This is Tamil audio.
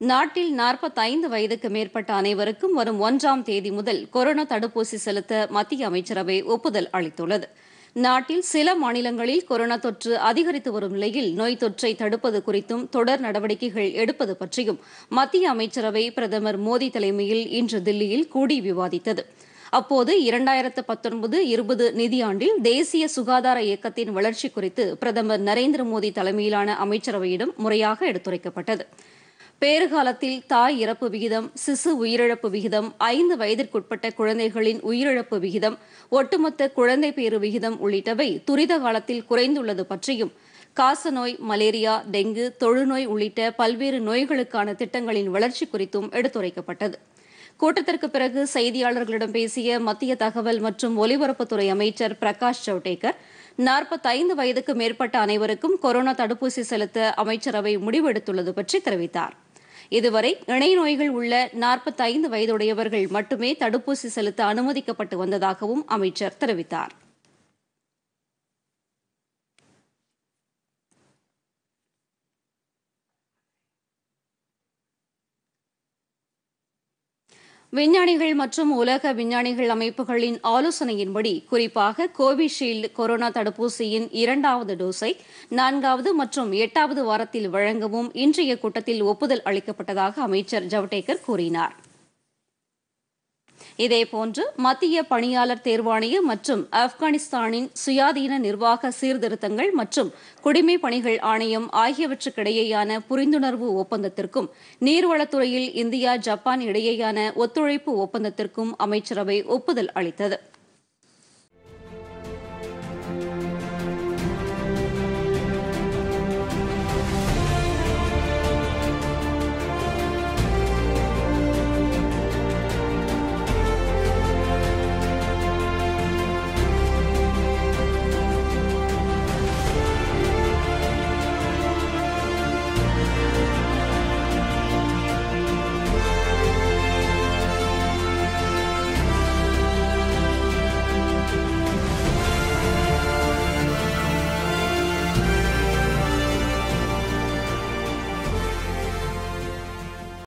நாட்டில் நாற்பத்தைந்து வயதுக்கு மேற்பட்ட அனைவருக்கும் வரும் ஒன்றாம் தேதி முதல் கொரோனா தடுப்பூசி செலுத்த மத்திய அமைச்சரவை ஒப்புதல் அளித்துள்ளது நாட்டில் சில மாநிலங்களில் கொரோனா தொற்று அதிகரித்து வரும் நிலையில் நோய் தொற்றை தடுப்பது குறித்தும் தொடர் நடவடிக்கைகள் எடுப்பது பற்றியும் மத்திய அமைச்சரவை பிரதமர் மோடி தலைமையில் இன்று தில்லியில் கூடி விவாதித்தது அப்போது இரண்டாயிரத்து பத்தொன்பது இருபது நிதியாண்டில் தேசிய சுகாதார இயக்கத்தின் வளர்ச்சி குறித்து பிரதமர் நரேந்திர மோடி தலைமையிலான அமைச்சரவையிடம் முறையாக எடுத்துரைக்கப்பட்டது பேறுகாலத்தில் தாய் இறப்பு விகிதம் சிசு உயிரிழப்பு விகிதம் ஐந்து வயதிற்குட்பட்ட குழந்தைகளின் உயிரிழப்பு விகிதம் ஒட்டுமொத்த குழந்தை பேறு விகிதம் உள்ளிட்டவை துரித காலத்தில் குறைந்துள்ளது பற்றியும் காசநோய் மலேரியா டெங்கு தொழுநோய் உள்ளிட்ட பல்வேறு நோய்களுக்கான திட்டங்களின் வளர்ச்சி குறித்தும் எடுத்துரைக்கப்பட்டது கூட்டத்திற்கு பிறகு செய்தியாளர்களிடம் பேசிய மத்திய தகவல் மற்றும் ஒலிபரப்புத்துறை அமைச்சர் பிரகாஷ் ஜவடேகர் நாற்பத்தைந்து வயதுக்கு மேற்பட்ட அனைவருக்கும் கொரோனா தடுப்பூசி செலுத்த அமைச்சரவை முடிவெடுத்துள்ளது பற்றி தெரிவித்தார் இதுவரை இணை நோய்கள் உள்ள நாற்பத்தைந்து வயதுடையவர்கள் மட்டுமே தடுப்பூசி செலுத்த அனுமதிக்கப்பட்டு வந்ததாகவும் அமைச்சர் தெரிவித்தார் விஞ்ஞானிகள் மற்றும் உலக விஞ்ஞானிகள் அமைப்புகளின் ஆலோசனையின்படி குறிப்பாக கோவிஷீல்டு கொரோனா தடுப்பூசியின் இரண்டாவது டோஸை நான்காவது மற்றும் எட்டாவது வாரத்தில் வழங்கவும் இன்றைய கூட்டத்தில் ஒப்புதல் அளிக்கப்பட்டதாக அமைச்சர் ஜவடேகர் கூறினார் இதேபோன்று மத்திய பணியாளர் தேர்வாணையம் மற்றும் ஆப்கானிஸ்தானின் சுயாதீன நிர்வாக சீர்திருத்தங்கள் மற்றும் குடிமை பணிகள் ஆணையம் ஆகியவற்றுக்கிடையேயான புரிந்துணர்வு ஒப்பந்தத்திற்கும் நீர்வளத்துறையில் இந்தியா ஜப்பான் இடையேயான ஒத்துழைப்பு ஒப்பந்தத்திற்கும் அமைச்சரவை ஒப்புதல் அளித்தது